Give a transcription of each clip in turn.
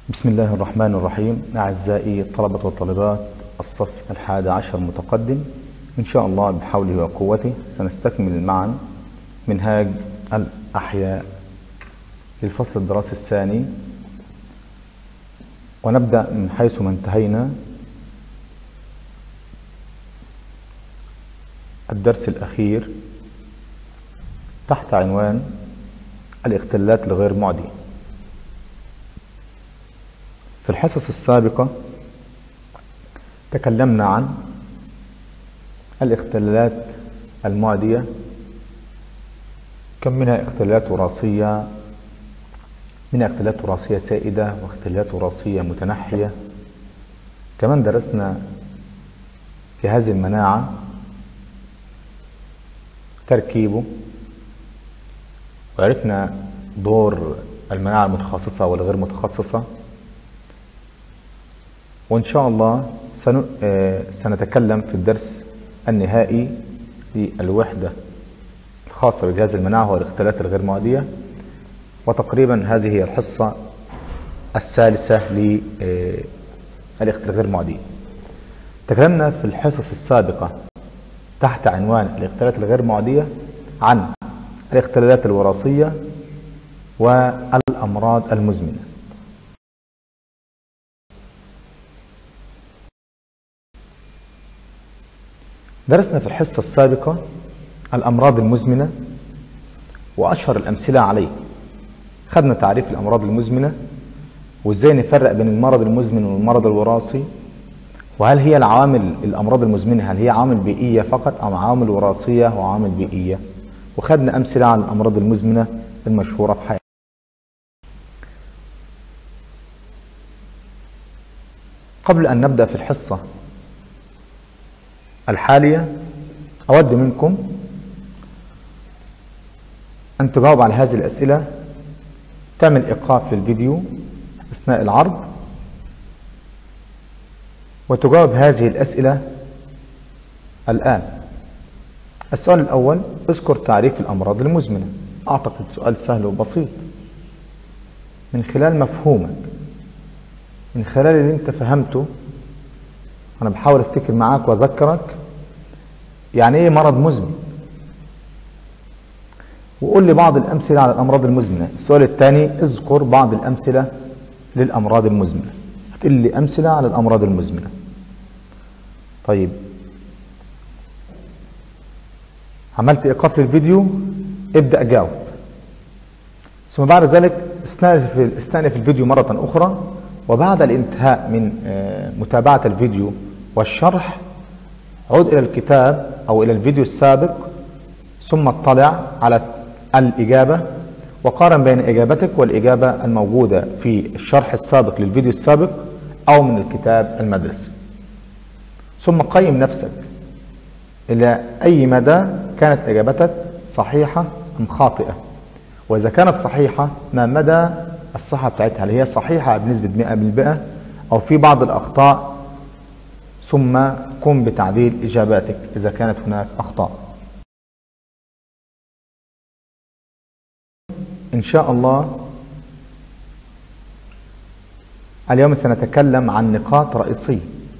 بسم الله الرحمن الرحيم أعزائي الطلبة والطالبات الصف الحادي عشر متقدم إن شاء الله بحوله وقوته سنستكمل معا منهاج الأحياء للفصل الدراسي الثاني ونبدأ من حيث ما انتهينا الدرس الأخير تحت عنوان الاختلالات الغير معدية في الحصص السابقة تكلمنا عن الاختلالات المعدية كم منها اختلالات وراثية منها اختلالات وراثية سائدة واختلالات وراثية متنحية كمان درسنا جهاز المناعة تركيبه وعرفنا دور المناعة المتخصصة والغير متخصصة وإن شاء الله سن... آه، سنتكلم في الدرس النهائي للوحدة الخاصة بجهاز المناعة والاختلالات الغير معدية وتقريبا هذه هي الحصة الثالثة للاختلالات الغير معدية تكلمنا في الحصص السابقة تحت عنوان الاختلالات الغير معدية عن الاختلالات الوراثية والأمراض المزمنة درسنا في الحصة السابقة الأمراض المزمنة وأشهر الأمثلة عليه خدنا تعريف الأمراض المزمنة وإزاي نفرق بين المرض المزمن والمرض الوراثي وهل هي العوامل الأمراض المزمنة هل هي عوامل بيئية فقط أم عوامل وراثية وعوامل بيئية وخدنا أمثلة عن الأمراض المزمنة المشهورة في حياتنا قبل أن نبدأ في الحصة الحالية أود منكم أن تجاوب على هذه الأسئلة تعمل إيقاف للفيديو أثناء العرض وتجاوب هذه الأسئلة الآن السؤال الأول اذكر تعريف الأمراض المزمنة أعتقد سؤال سهل وبسيط من خلال مفهومك من خلال اللي انت فهمته أنا بحاول أفتكر معاك وأذكرك يعني إيه مرض مزمن وقول لي بعض الأمثلة على الأمراض المزمنة السؤال الثاني اذكر بعض الأمثلة للأمراض المزمنة هتقول لي أمثلة على الأمراض المزمنة طيب عملت إيقاف للفيديو ابدأ جاوب ثم بعد ذلك استأنف استأنف الفيديو مرة أخرى وبعد الانتهاء من آه، متابعة الفيديو والشرح عد إلى الكتاب أو إلى الفيديو السابق ثم اطلع على الإجابة وقارن بين إجابتك والإجابة الموجودة في الشرح السابق للفيديو السابق أو من الكتاب المدرسي ثم قيم نفسك إلى أي مدى كانت إجابتك صحيحة أم خاطئة وإذا كانت صحيحة ما مدى الصحة بتاعتها هل هي صحيحة بنسبة 100% أو في بعض الأخطاء ثم قم بتعديل إجاباتك إذا كانت هناك أخطاء إن شاء الله اليوم سنتكلم عن نقاط رئيسية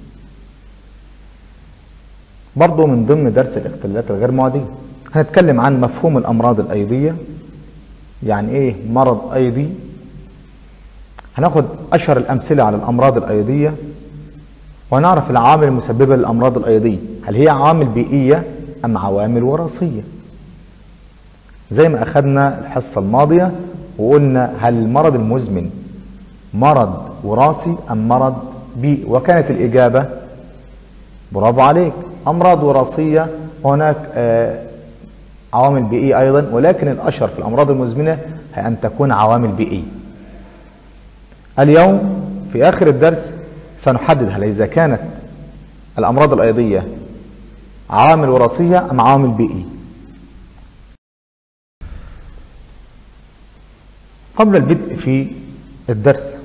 برضو من ضمن درس الاختلالات الغير معدية هنتكلم عن مفهوم الأمراض الأيضية يعني إيه مرض أيضي هناخد أشهر الأمثلة على الأمراض الأيضية ونعرف العوامل المسببة للأمراض الأيضية هل هي عوامل بيئية أم عوامل وراثية زي ما أخذنا الحصة الماضية وقلنا هل المرض المزمن مرض وراثي أم مرض بيئي وكانت الإجابة برافو عليك أمراض وراثية وهناك آه، عوامل بيئية أيضا ولكن الأشهر في الأمراض المزمنة هي أن تكون عوامل بيئية اليوم في آخر الدرس سنحدد هل إذا كانت الأمراض الأيضية عوامل وراثية أم عوامل بيئية قبل البدء في الدرس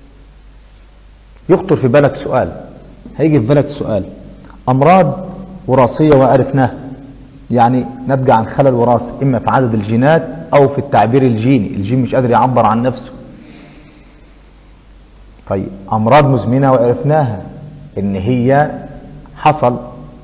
يخطر في بالك سؤال هيجي في بالك سؤال أمراض وراثية وعرفناها يعني نتج عن خلل وراثي إما في عدد الجينات أو في التعبير الجيني الجين مش قادر يعبر عن نفسه طيب امراض مزمنه وعرفناها ان هي حصل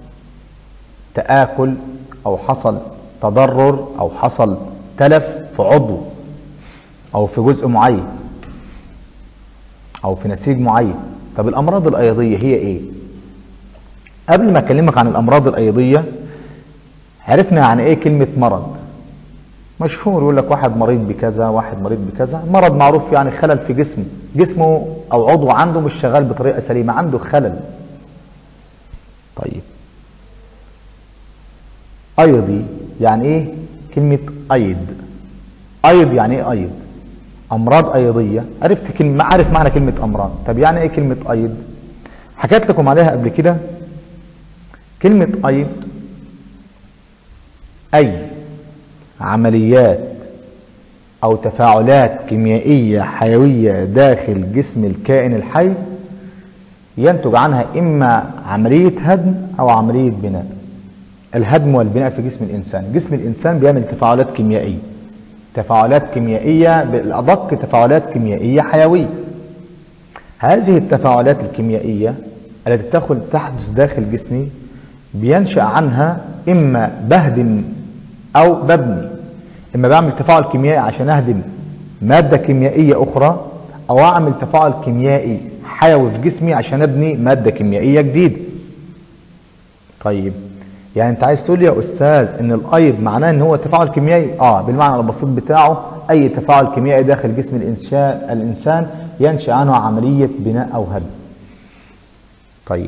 تآكل او حصل تضرر او حصل تلف في عضو او في جزء معين او في نسيج معين طب الامراض الايضيه هي ايه قبل ما اكلمك عن الامراض الايضيه عرفنا عن ايه كلمه مرض مشهور يقول لك واحد مريض بكذا واحد مريض بكذا مرض معروف يعني خلل في جسمه جسمه او عضو عنده مش شغال بطريقه سليمه عنده خلل طيب ايضي يعني ايه كلمه ايض ايض يعني ايه ايض امراض ايضيه عرفت كلمه عارف معنى كلمه امراض طب يعني ايه كلمه ايض حكيت لكم عليها قبل كده كلمه ايض اي عمليات او تفاعلات كيميائيه حيويه داخل جسم الكائن الحي ينتج عنها اما عمليه هدم او عمليه بناء الهدم والبناء في جسم الانسان جسم الانسان بيعمل تفاعلات كيميائيه تفاعلات كيميائيه بالادق تفاعلات كيميائيه حيويه هذه التفاعلات الكيميائيه التي تدخل تحدث داخل جسمي بينشا عنها اما بهدم او ببني اما بعمل تفاعل كيميائي عشان اهدم ماده كيميائيه اخرى او اعمل تفاعل كيميائي حيوي في جسمي عشان ابني ماده كيميائيه جديده طيب يعني انت عايز تقول لي يا استاذ ان الايض معناه ان هو تفاعل كيميائي اه بالمعنى البسيط بتاعه اي تفاعل كيميائي داخل جسم الانسان الانسان ينشا عنه عمليه بناء او هدم طيب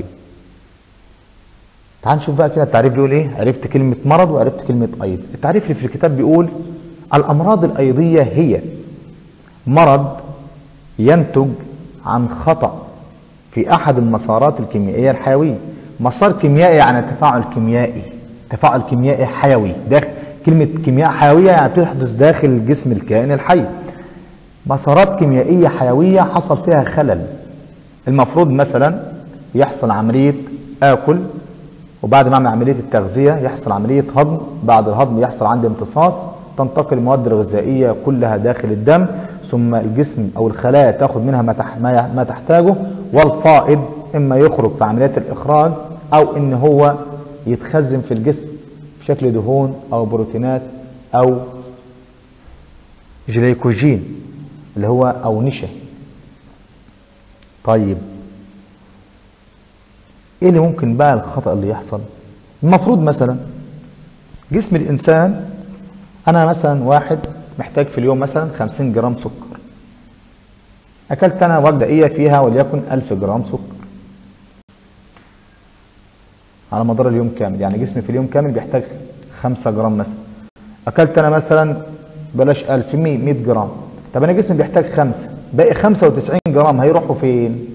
تعال نشوف بقى كده التعريف بيقول ايه عرفت كلمة مرض وعرفت كلمة أيض التعريف اللي في الكتاب بيقول الأمراض الأيضية هي مرض ينتج عن خطأ في أحد المسارات الكيميائية الحيوية مسار كيميائي يعني تفاعل كيميائي تفاعل كيميائي حيوي داخل كلمة كيمياء حيوية يعني تحدث داخل جسم الكائن الحي مسارات كيميائية حيوية حصل فيها خلل المفروض مثلا يحصل عملية آكل وبعد ما اعمل عمليه التغذيه يحصل عمليه هضم بعد الهضم يحصل عندي امتصاص تنتقل المواد الغذائيه كلها داخل الدم ثم الجسم او الخلايا تاخذ منها ما تح- ما ما تحتاجه والفائض اما يخرج في عمليات الاخراج او ان هو يتخزن في الجسم في شكل دهون او بروتينات او جليكوجين اللي هو او نشا طيب ايه اللي ممكن بقى الخطأ اللي يحصل المفروض مثلا جسم الانسان انا مثلا واحد محتاج في اليوم مثلا 50 جرام سكر اكلت انا وجبه ايه فيها وليكن 1000 جرام سكر على مدار اليوم كامل يعني جسمي في اليوم كامل بيحتاج 5 جرام مثلا اكلت انا مثلا بلاش 1000 100 100 جرام طب انا جسمي بيحتاج 5 باقي 95 جرام هيروحوا فين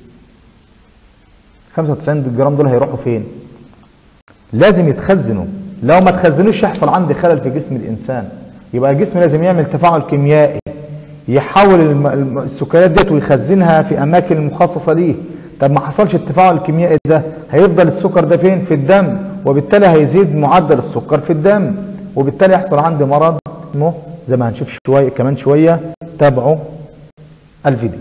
95 جرام دول هيروحوا فين لازم يتخزنوا لو ما تخزنوش يحصل عندي خلل في جسم الانسان يبقى الجسم لازم يعمل تفاعل كيميائي يحول الم- الم- السكريات ديت ويخزنها في اماكن مخصصه ليه طب ما حصلش التفاعل الكيميائي ده هيفضل السكر ده فين في الدم وبالتالي هيزيد معدل السكر في الدم وبالتالي يحصل عندي مرض اسمه زي ما هنشوف شويه كمان شويه تابعوا الفيديو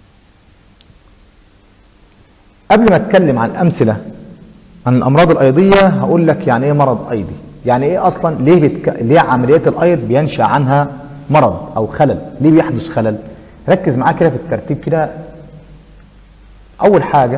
قبل ما اتكلم عن امثله عن الامراض الايضيه هقول لك يعني ايه مرض ايضي يعني ايه اصلا ليه بتك... ليه عمليات الايض بينشا عنها مرض او خلل ليه بيحدث خلل ركز معايا كده في الترتيب كده اول حاجه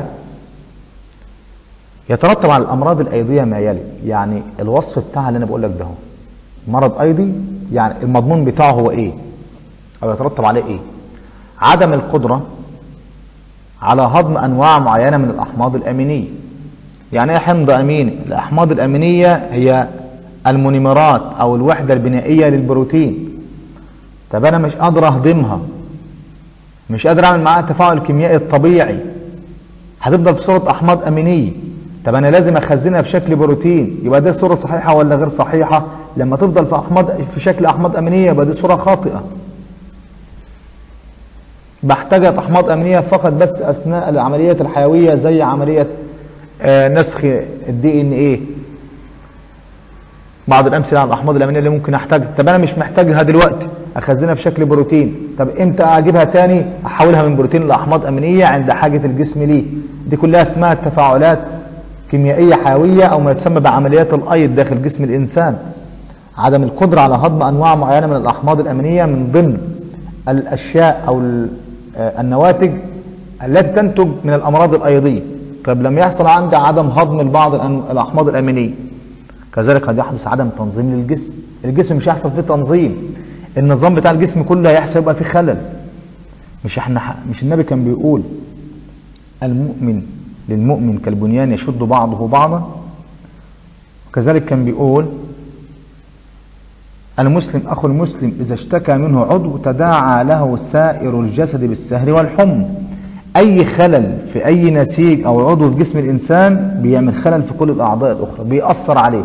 يترتب على الامراض الايضيه ما يلي يعني الوصف بتاعها اللي انا بقول لك ده هو مرض ايضي يعني المضمون بتاعه هو ايه او يترتب عليه ايه عدم القدره على هضم انواع معينه من الاحماض الامينيه يعني ايه حمض اميني الاحماض الامينيه هي المونيمرات او الوحده البنائيه للبروتين طب انا مش قادر اهضمها مش قادر اعمل معاها التفاعل الكيميائي الطبيعي هتفضل في صوره احماض امينيه طب انا لازم اخزنها في شكل بروتين يبقى دي صوره صحيحه ولا غير صحيحه لما تفضل في احماض في شكل احماض امينيه يبقى دي صوره خاطئه بحتاجها احماض امينيه فقط بس اثناء العمليات الحيويه زي عمليه آه، نسخ الدي ان ايه بعض الامثله على الاحماض الامينيه اللي ممكن احتاجها طب انا مش محتاجها دلوقتي اخزنها في شكل بروتين طب امتى اجيبها تاني احولها من بروتين لاحماض امينيه عند حاجه الجسم ليه دي كلها اسمها تفاعلات كيميائيه حيويه او ما يسمى بعمليات الايض داخل جسم الانسان عدم القدره على هضم انواع معينه من الاحماض الامينيه من ضمن الاشياء او النواتج التي تنتج من الامراض الايضيه طب لم يحصل عندي عدم هضم لبعض الاحماض الامينيه كذلك قد يحدث عدم تنظيم للجسم الجسم مش هيحصل فيه تنظيم النظام بتاع الجسم كله هيحصل يبقى فيه خلل مش احنا مش النبي كان بيقول المؤمن للمؤمن كالبنيان يشد بعضه بعضا وكذلك كان بيقول المسلم اخو المسلم اذا اشتكى منه عضو تداعى له سائر الجسد بالسهر والحمى اي خلل في اي نسيج او عضو في جسم الانسان بيعمل خلل في كل الاعضاء الاخرى بيأثر عليه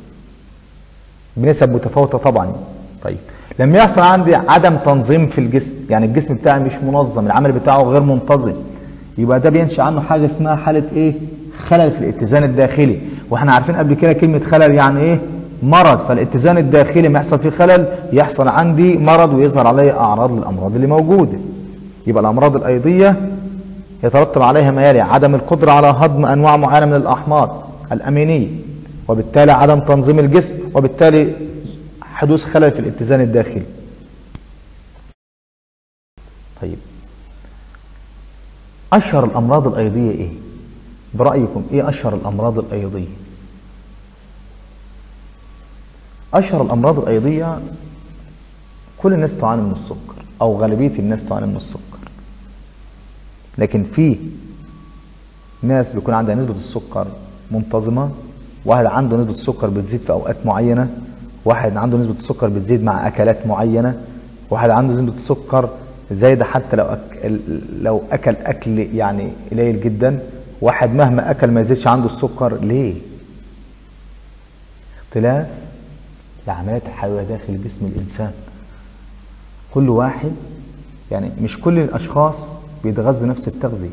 بنسب متفاوته طبعا طيب لما يحصل عندي عدم تنظيم في الجسم يعني الجسم بتاعي مش منظم العمل بتاعه غير منتظم يبقى ده بينشأ عنه حاجه اسمها حاله ايه خلل في الاتزان الداخلي واحنا عارفين قبل كده كلمه خلل يعني ايه مرض فالاتزان الداخلي ما يحصل فيه خلل يحصل عندي مرض ويظهر علي اعراض الامراض اللي موجوده يبقى الامراض الايضيه يترتب عليها ما يلي عدم القدره على هضم انواع معينه من الاحماض الامينيه وبالتالي عدم تنظيم الجسم وبالتالي حدوث خلل في الاتزان الداخلي طيب اشهر الامراض الايضيه ايه برايكم ايه اشهر الامراض الايضيه اشهر الامراض الايضيه كل الناس تعاني من السكر او غالبيه الناس تعاني من السكر لكن في ناس بيكون عندها نسبه السكر منتظمه واحد عنده نسبه السكر بتزيد في اوقات معينه واحد عنده نسبه السكر بتزيد مع اكلات معينه واحد عنده نسبه السكر زايده حتى لو أكل لو اكل اكل يعني قليل جدا واحد مهما اكل ما يزيدش عنده السكر ليه اختلاف العمليات الحيويه داخل جسم الانسان كل واحد يعني مش كل الاشخاص بيتغذوا نفس التغذيه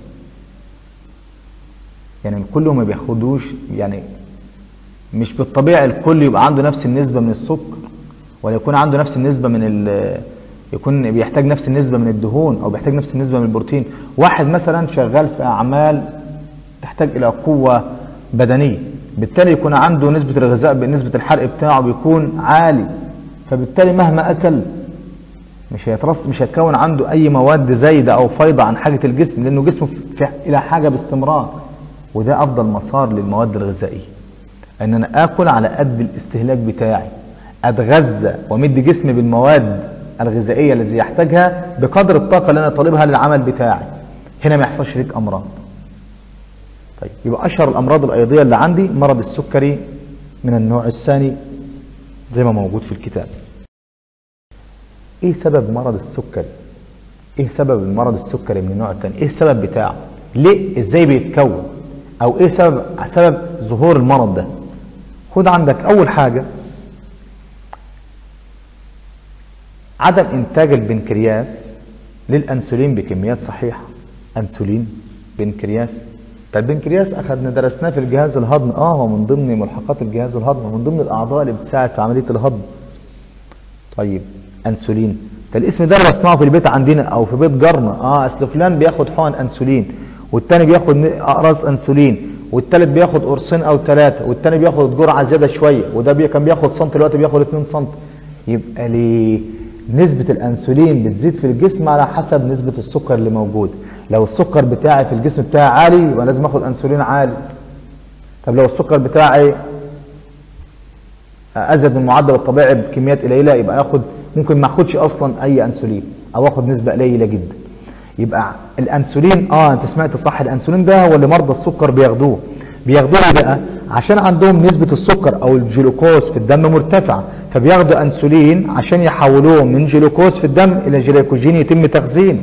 يعني كلهم ما بياخدوش يعني مش بالطبيعي الكل يبقى عنده نفس النسبه من السكر ولا يكون عنده نفس النسبه من ال يكون بيحتاج نفس النسبه من الدهون او بيحتاج نفس النسبه من البروتين واحد مثلا شغال في اعمال تحتاج الى قوه بدنيه بالتالي يكون عنده نسبه الغذاء بنسبه الحرق بتاعه بيكون عالي فبالتالي مهما اكل مش هيترص مش هيتكون عنده اي مواد زايده او فايضه عن حاجه الجسم لانه جسمه في الى حاجه باستمرار وده افضل مسار للمواد الغذائيه ان انا اكل على قد الاستهلاك بتاعي اتغذى وامد جسمي بالمواد الغذائيه التي يحتاجها بقدر الطاقه اللي انا طالبها للعمل بتاعي هنا ما يحصلش ليك امراض طيب يبقى اشهر الامراض الايضيه اللي عندي مرض السكري من النوع الثاني زي ما موجود في الكتاب ايه سبب مرض السكري ايه سبب المرض السكري من النوع الثاني ايه السبب بتاعه ليه ازاي بيتكون او ايه سبب سبب ظهور المرض ده خد عندك اول حاجه عدم انتاج البنكرياس للانسولين بكميات صحيحه انسولين بنكرياس طيب البنكرياس اخذنا درسناه في الجهاز الهضمي اه هو من ضمن ملحقات الجهاز الهضمي من ضمن الاعضاء اللي بتساعد في عمليه الهضم طيب انسولين ده الاسم ده اللي بسمعه في البيت عندنا او في بيت جارنا اه اصل فلان بياخد حقن انسولين والتاني بياخد اقراص انسولين والتالت بياخد قرصين او ثلاثه والتاني بياخد جرعه زياده شويه وده بي كان بياخد سم دلوقتي بياخد 2 سم يبقى ليه نسبة الأنسولين بتزيد في الجسم على حسب نسبة السكر اللي موجود لو السكر بتاعي في الجسم بتاعي عالي يبقى لازم اخد انسولين عالي طب لو السكر بتاعي ازيد من المعدل الطبيعي بكميات قليله يبقى اخد ممكن ما اخدش اصلا اي انسولين او اخد نسبه قليله جدا يبقى الانسولين اه انت سمعت صح الانسولين ده هو اللي مرضى السكر بياخدوه بياخدوه بقى عشان عندهم نسبه السكر او الجلوكوز في الدم مرتفعه فبياخدوا انسولين عشان يحولوه من جلوكوز في الدم الى جليكوجين يتم تخزينه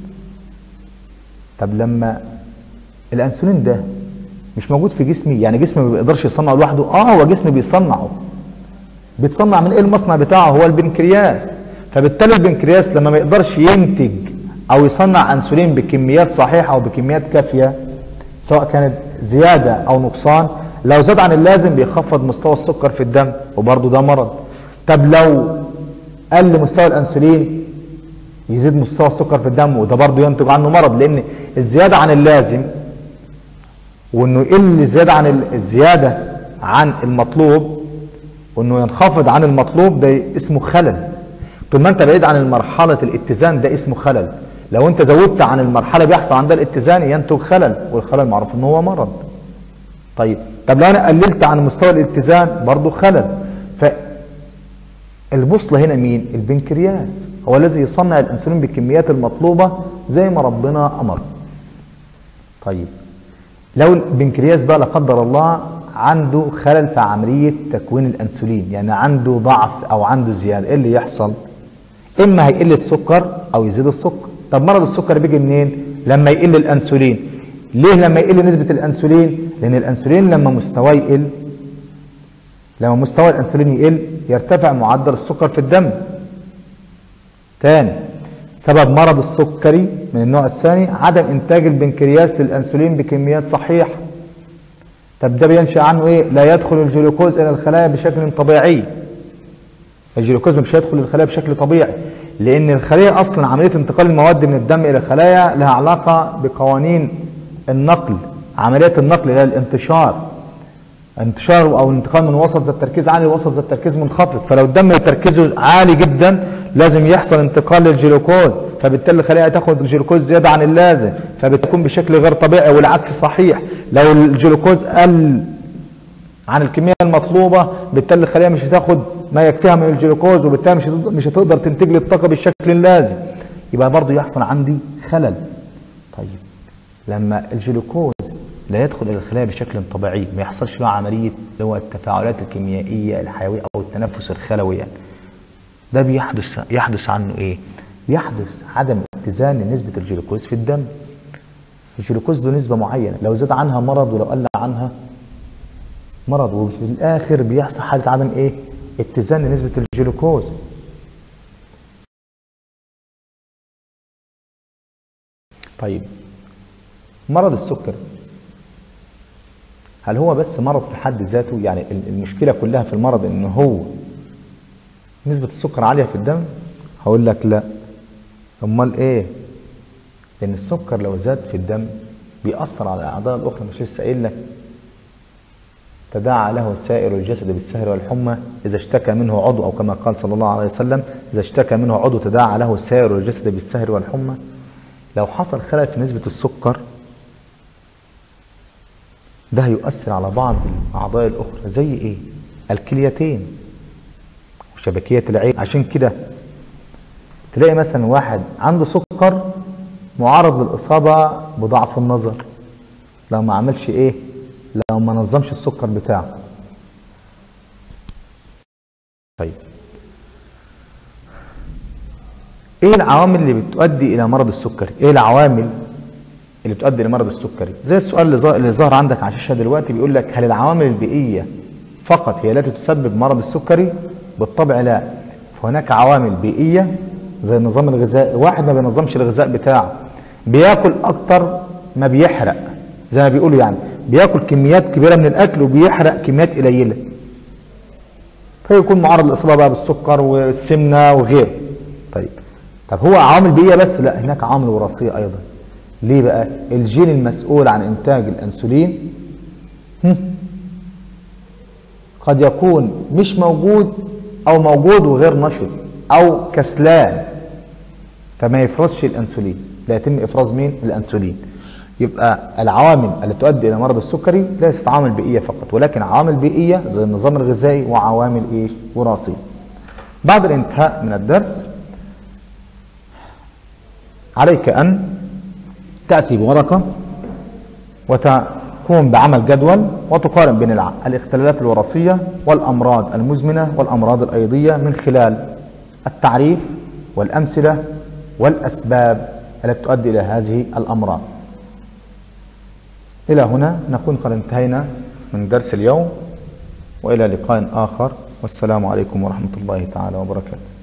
طب لما الانسولين ده مش موجود في جسمي يعني جسمي ما بيقدرش يصنعه لوحده اه هو جسمي بيصنعه بيتصنع من ايه المصنع بتاعه هو البنكرياس فبالتالي البنكرياس لما ما يقدرش ينتج او يصنع انسولين بكميات صحيحه او بكميات كافيه سواء كانت زياده او نقصان لو زاد عن اللازم بيخفض مستوى السكر في الدم وبرضه ده مرض طب لو قل مستوى الانسولين يزيد مستوى السكر في الدم وده برضه ينتج عنه مرض لان الزياده عن اللازم وانه يقل زياده عن ال- الزياده عن المطلوب وانه ينخفض عن المطلوب ده اسمه خلل طول ما انت بعيد عن مرحله الاتزان ده اسمه خلل لو انت زودت عن المرحله بيحصل عندها الاتزان ينتج خلل والخلل معروف ان هو مرض طيب طب لو انا قللت عن مستوى الاتزان برضه خلل فالبوصله هنا مين البنكرياس هو الذي يصنع الانسولين بالكميات المطلوبه زي ما ربنا امر طيب لو البنكرياس بقى لا قدر الله عنده خلل في عمليه تكوين الانسولين يعني عنده ضعف او عنده زياده ايه اللي يحصل اما هيقل السكر او يزيد السكر طب مرض السكر بيجي منين لما يقل الانسولين ليه لما يقل نسبه الانسولين لان الانسولين لما مستواه يقل لما مستوى الانسولين يقل يرتفع معدل السكر في الدم تاني سبب مرض السكري من النوع الثاني عدم انتاج البنكرياس للانسولين بكميات صحيحه طب ده بينشا عنه ايه لا يدخل الجلوكوز الى الخلايا بشكل طبيعي الجلوكوز مش هيدخل للخلايا بشكل طبيعي لان الخليه اصلا عمليه انتقال المواد من الدم الى الخلايا لها علاقه بقوانين النقل عمليه النقل الى الانتشار انتشار او انتقال من وسط ذات تركيز عالي لوسط ذات تركيز منخفض فلو الدم تركيزه عالي جدا لازم يحصل انتقال للجلوكوز فبالتالي الخليه تاخد الجلوكوز زياده عن اللازم فبتكون بشكل غير طبيعي والعكس صحيح لو الجلوكوز قل عن الكميه المطلوبه بالتالي الخليه مش هتاخد ما يكفيها من الجلوكوز وبالتالي مش هتقدر- مش هتقدر تنتج لي الطاقه بالشكل اللازم يبقى برضو يحصل عندي خلل طيب لما الجلوكوز لا يدخل الى الخلايا بشكل طبيعي ما يحصلش له عمليه اللي هو التفاعلات الكيميائيه الحيويه او التنفس الخلوي يعني ده بيحدث يحدث عنه ايه؟ يحدث عدم اتزان لنسبه الجلوكوز في الدم الجلوكوز له نسبه معينه لو زاد عنها مرض ولو قل عنها مرض وفي الاخر بيحصل حاله عدم ايه؟ اتزان لنسبه الجلوكوز طيب مرض السكر هل هو بس مرض في حد ذاته يعني ال- المشكله كلها في المرض ان هو نسبه السكر عاليه في الدم هقول لك لا امال ايه لان السكر لو زاد في الدم بيأثر على الاعضاء الاخرى مش لسه قايل لك تداعى له سائر الجسد بالسهر والحمى اذا اشتكى منه عضو او كما قال صلى الله عليه وسلم اذا اشتكى منه عضو تداعى له سائر الجسد بالسهر والحمى لو حصل خلل في نسبه السكر ده هيؤثر على بعض الاعضاء الاخرى زي ايه الكليتين وشبكيه العين عشان كده تلاقي مثلا واحد عنده سكر معرض للاصابه بضعف النظر لو ما عملش ايه لو ما نظمش السكر بتاعه طيب ايه العوامل اللي بتؤدي الى مرض السكري ايه العوامل اللي بتؤدي لمرض السكري زي السؤال اللي ظا- اللي ظهر عندك على الشاشه دلوقتي بيقول لك هل العوامل البيئيه فقط هي التي تسبب مرض السكري بالطبع لا فهناك عوامل بيئيه زي النظام الغذائي واحد ما بينظمش الغذاء بتاعه بياكل اكتر ما بيحرق زي ما بيقولوا يعني بياكل كميات كبيره من الاكل وبيحرق كميات قليله فيكون معرض للاصابه بقى بالسكر والسمنه وغيره طيب طب هو عوامل بيئيه بس لا هناك عوامل وراثيه ايضا ليه بقى الجين المسؤول عن انتاج الانسولين هم، قد يكون مش موجود او موجود وغير نشط او كسلان فما يفرزش الانسولين لا يتم افراز مين الانسولين يبقى العوامل التي تؤدي الى مرض السكري ليست عوامل بيئيه فقط ولكن عوامل بيئيه زي النظام الغذائي وعوامل ايش وراثيه بعد الانتهاء من الدرس عليك ان تاتي بورقه وتقوم بعمل جدول وتقارن بين الع- الاختلالات الوراثيه والامراض المزمنه والامراض الايضيه من خلال التعريف والامثله والاسباب التي تؤدي الى هذه الامراض. الى هنا نكون قد انتهينا من درس اليوم والى لقاء اخر والسلام عليكم ورحمه الله تعالى وبركاته.